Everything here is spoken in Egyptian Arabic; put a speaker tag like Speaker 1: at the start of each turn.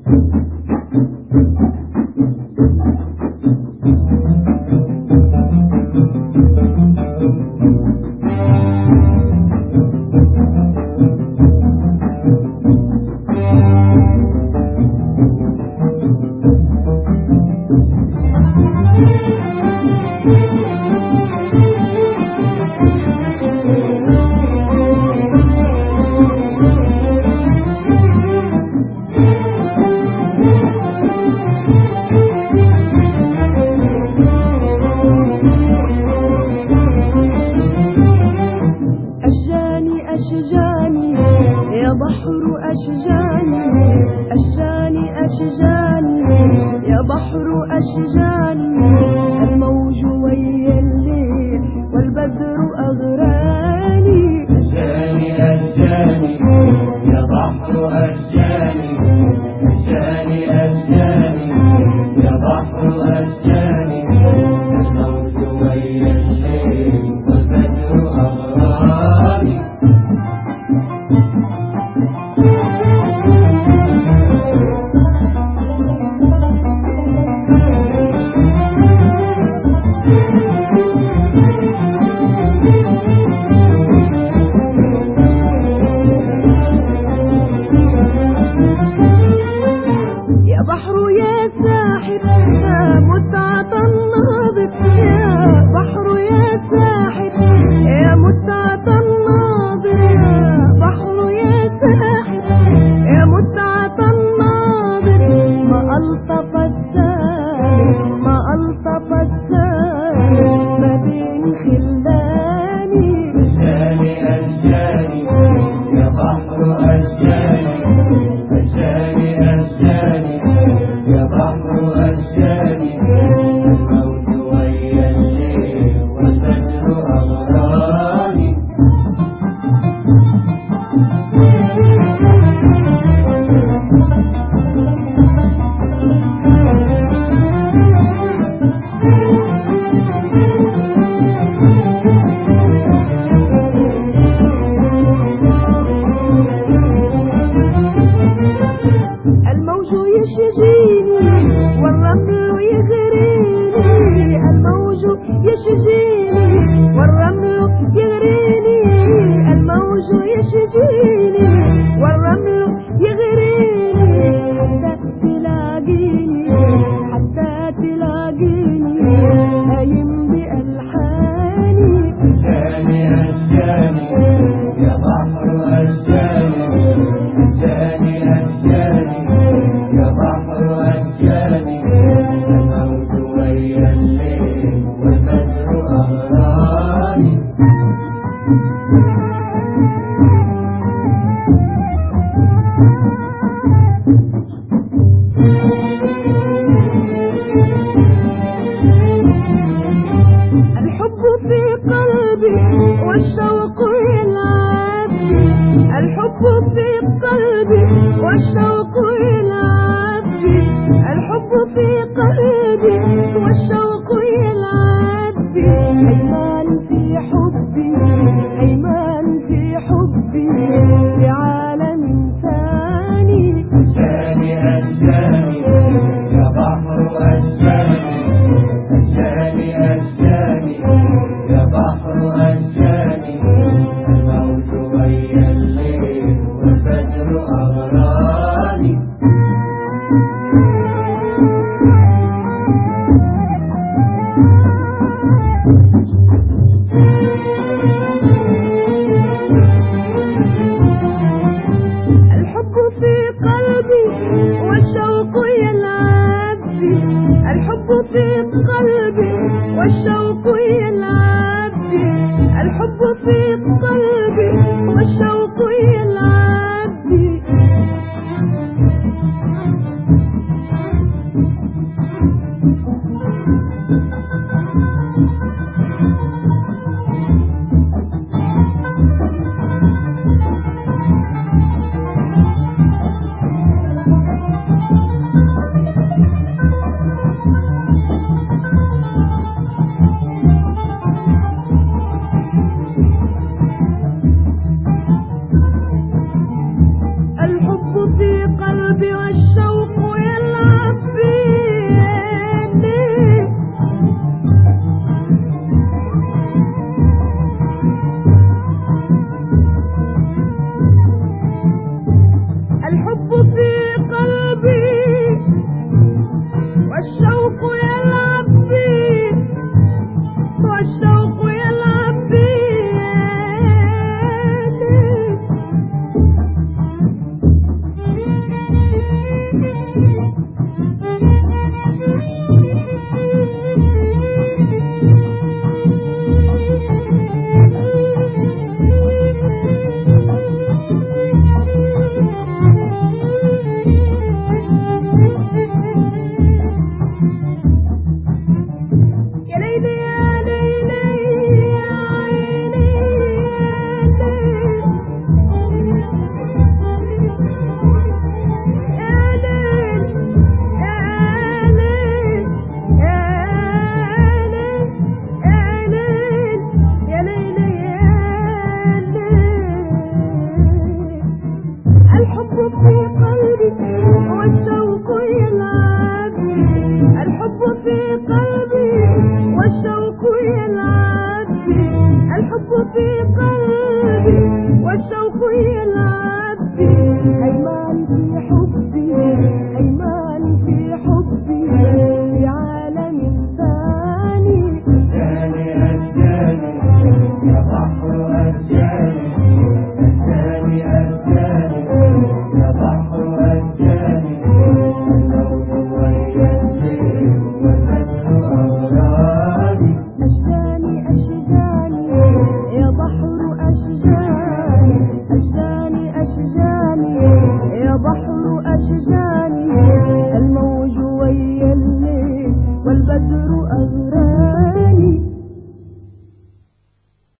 Speaker 1: أشجاني أشجاني يا بحر أشجاني أشجاني أشجاني يا بحر أشجاني الموج ويا الليل والبدر أغراني
Speaker 2: أجاني أجاني يا بحر أجاني أجاني أجاني يا بحر أجاني الموت ويا الليل والبدر أغراني
Speaker 1: يا بحر يا ساحر يا متعة الناظر يا بحر يا ساحر يا متعة الناظر يا بحر يا ساحر يا متعة الناظر ما ألطف الساحر ما ألطف الساحر ما بين خلاني
Speaker 2: أجاني أجاني يا بحر أجاني أجاني أجاني يا بحر أجاني الموت ويا الليل والبدر أغراني
Speaker 1: الموج يشجيني والرمل يغريني الموج يشجيني والرمل يغريني الموج يشجيني والرمل يغريني حتى تلاقيني حتى تلاقيني نايم بألحاني
Speaker 2: أجاني أجاني يا بحر أجاني أجاني أجاني يا بحر أجاني الموت ويا الليل والبدر أغراني
Speaker 1: الحب في قلبي والشوق يلعب بي الحب في قلبي والشوق يلعب بي الحب في قلبي والشوق يلعب بي أيمان في حبي أيمان في حبي في عالم ثاني
Speaker 2: أجاني أجاني يا بحر أجاني أجاني أجاني يا بحر أجاني الموت ويا الليل والبدر أغراني
Speaker 1: الحب في قلبي والشوق يلعب بي الحب في قلبي والشوق يلعب بي الحب في قلبي والشوق يلعب بي الحب في قلبي والشوق الحب في قلبي والشوق يلعب بي والشوق يلعب بي يا ليلي يا ليلي يا عيني يا ليل يا ليل يا ليل يا ليل يا ليل الحب في قلبي والشوق يلعب الحب في قلبي والشوق يلعب الحب في قلبي والشوق يلعب هيمان في حبي هيمان في حبي في عالم ثاني
Speaker 2: أجاني أجاني يا بحر أجاني أجاني أجاني يا بحر أجاني الموج واليسير والبدر أغراني
Speaker 1: أشجاني أشجاني يا بحر أشجاني أشجاني أشجاني يا بحر أشجاني الموج ويا الليل والبدر أغراني